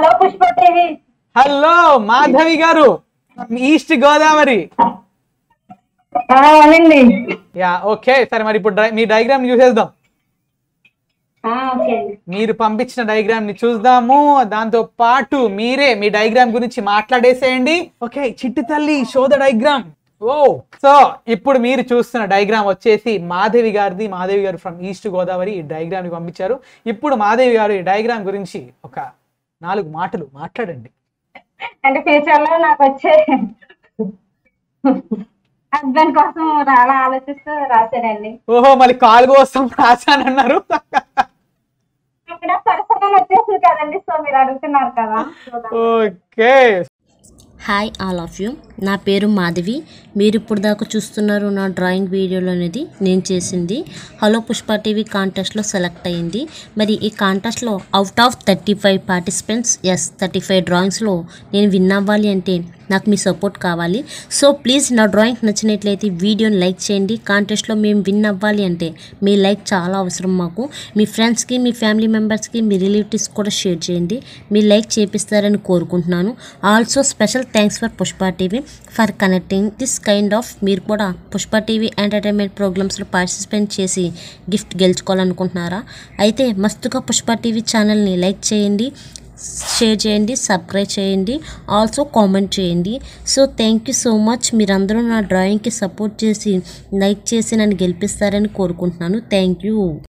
Hello Pushpa TV hello Madhavi garu east Godavari ఆ, అవునండి yeah okay సరే మరి ఇప్పుడు డై- మీ డయాగ్రామ్ చూసేద్దాం ఆ, ఓకే అండి మీరు పంపించిన డయాగ్రామ్ ని చూద్దాము దాంతో పాటు మీరే మీ డయాగ్రామ్ గురించి మాట్లాడేసేయండి ఓకే చిట్టి తల్లి శోధ డయాగ్రామ్ ఓ సో ఇప్పుడు మీరు చూస్తున్న డయాగ్రామ్ వచ్చేసి మాధవి గారిది మాధవి గారు ఫ్రమ్ ఈస్ట్ గోదావరి ఈ డయాగ్రామ్ ని పంపించారు ఇప్పుడు మాధవి గారు ఈ డయాగ్రామ్ గురించి ఒక నాలుగు మాటలు మాట్లాడండి అంటే ఫ్యూచర్ లో నాకు వచ్చే హస్బెండ్ కోసం అలా ఆలోచిస్తూ రాశానండి ఓహో మళ్ళీ కాలు కోసం రాశానన్నారు అక్కడ పర్సనల్ వచ్చేసింది కదండి సో మీరు అడుగుతున్నారు కదా చూద్దాం. Okay hi all of you నా పేరు మాధవి మీరు ఇప్పుడు దాకా చూస్తున్నారు నా డ్రాయింగ్ వీడియోలో అనేది నేను చేసింది హలో పుష్ప టీవీ కాంటెస్ట్లో సెలెక్ట్ అయ్యింది మరి ఈ కాంటెస్ట్లో out of thirty five participants ఎస్ థర్టీ ఫైవ్ డ్రాయింగ్స్లో నేను విన్ అవ్వాలి అంటే నాకు మీ సపోర్ట్ కావాలి సో ప్లీజ్ నా డ్రాయింగ్ నచ్చినట్లయితే వీడియోని లైక్ చేయండి కాంటెస్ట్లో మేము విన్ అవ్వాలి అంటే మీ లైక్ చాలా అవసరం మాకు మీ ఫ్రెండ్స్కి మీ ఫ్యామిలీ మెంబర్స్కి మీ రిలేటివ్స్ కూడా షేర్ చేయండి మీ లైక్ చేపిస్తారని కోరుకుంటున్నాను also special thanks for Pushpa TV for connecting this kind of మీరు కూడా పుష్ప టీవీ ఎంటర్టైన్మెంట్ ప్రోగ్రామ్స్లో పార్టిసిపేట్ చేసి గిఫ్ట్ గెలుచుకోవాలనుకుంటున్నారా అయితే మస్తుగా పుష్ప టీవీ ఛానల్ని లైక్ చేయండి షేర్ చేయండి సబ్స్క్రైబ్ చేయండి ఆల్సో కామెంట్ చేయండి so thank you so much మీరందరూ నా డ్రాయింగ్కి సపోర్ట్ చేసి లైక్ చేసి నన్ను గెలిపిస్తారని కోరుకుంటున్నాను థ్యాంక్ యూ